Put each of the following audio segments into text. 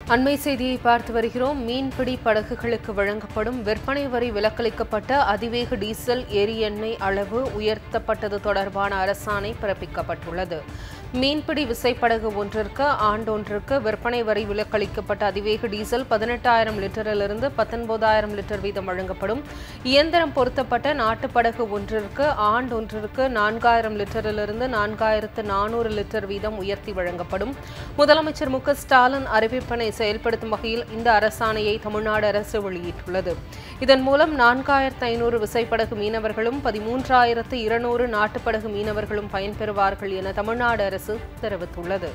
அண்மை செய்தியை பார்த்து வருகிறோம் மீன்பிடி படகுகளுக்கு வழங்கப்படும் விற்பனை வரி விலக்களிக்கப்பட்ட அதிவேக டீசல் எரி எண்ணெய் அளவு உயர்த்தப்பட்டது தொடர்பான அரசாணை பிறப்பிக்கப்பட்டுள்ளது மீன்பிடி விசைப்படகு ஒன்றிற்கு ஆண்டொன்றுக்கு விற்பனை வரி விலக்களிக்கப்பட்ட அதிவேக டீசல் பதினெட்டாயிரம் லிட்டரிலிருந்து பத்தொன்பதாயிரம் லிட்டர் வீதம் வழங்கப்படும் இயந்திரம் பொருத்தப்பட்ட நாட்டுப்படகு ஒன்றிற்கு ஆண்டொன்றிற்கு நான்காயிரம் லிட்டரிலிருந்து நான்காயிரத்து நானூறு லிட்டர் வீதம் உயர்த்தி வழங்கப்படும் முதலமைச்சர் மு க ஸ்டாலின் அறிவிப்பினை செயல்படுத்தும் வகையில் இந்த அரசாணையை தமிழ்நாடு அரசு வெளியிட்டுள்ளது இதன் மூலம் நான்காயிரத்து ஐநூறு விசைப்படகு மீனவர்களும் பதிமூன்றாயிரத்து இருநூறு நாட்டுப்படகு மீனவர்களும் பயன்பெறுவார்கள் என தமிழ்நாடு அரசு தெரிவித்துள்ளது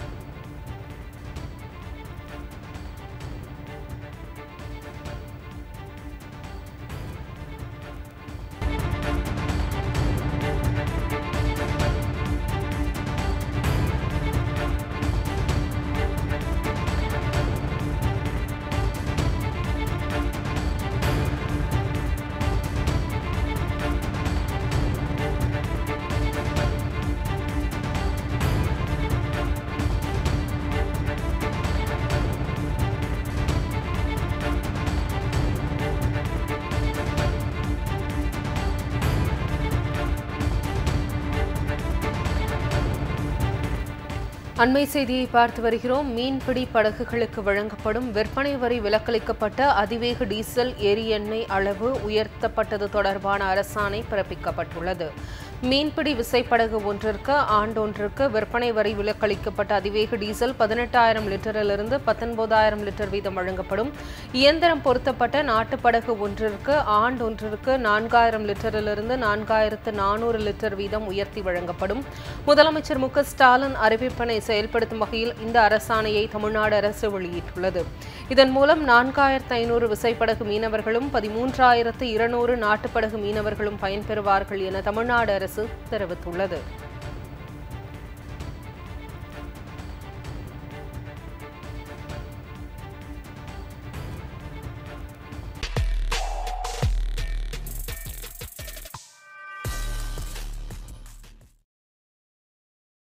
அண்மை செய்தியை பார்த்து வருகிறோம் மீன்பிடி படகுகளுக்கு வழங்கப்படும் விற்பனை வரி விலக்களிக்கப்பட்ட அதிவேக டீசல் எரி எண்ணெய் அளவு உயர்த்தப்பட்டது தொடர்பான அரசாணை பிறப்பிக்கப்பட்டுள்ளது மீன்பிடி விசைப்படகு ஒன்றிற்கு ஆண்டொன்றுக்கு விற்பனை வரி விலக்களிக்கப்பட்ட அதிவேக டீசல் பதினெட்டாயிரம் லிட்டரிலிருந்து பத்தொன்பதாயிரம் லிட்டர் வீதம் வழங்கப்படும் இயந்திரம் பொருத்தப்பட்ட நாட்டுப்படகு ஒன்றிற்கு ஆண்டொன்றிற்கு நான்காயிரம் லிட்டரிலிருந்து நான்காயிரத்து நானூறு லிட்டர் வீதம் உயர்த்தி வழங்கப்படும் முதலமைச்சர் மு க ஸ்டாலின் அறிவிப்பினை செயல்படுத்தும் வகையில் இந்த அரசாணையை தமிழ்நாடு அரசு வெளியிட்டுள்ளது இதன் மூலம் நான்காயிரத்து ஐநூறு விசைப்படகு மீனவர்களும் பதிமூன்றாயிரத்து இருநூறு நாட்டுப்படகு மீனவர்களும் பயன்பெறுவார்கள் என தமிழ்நாடு அரசு தெரிவித்துள்ளது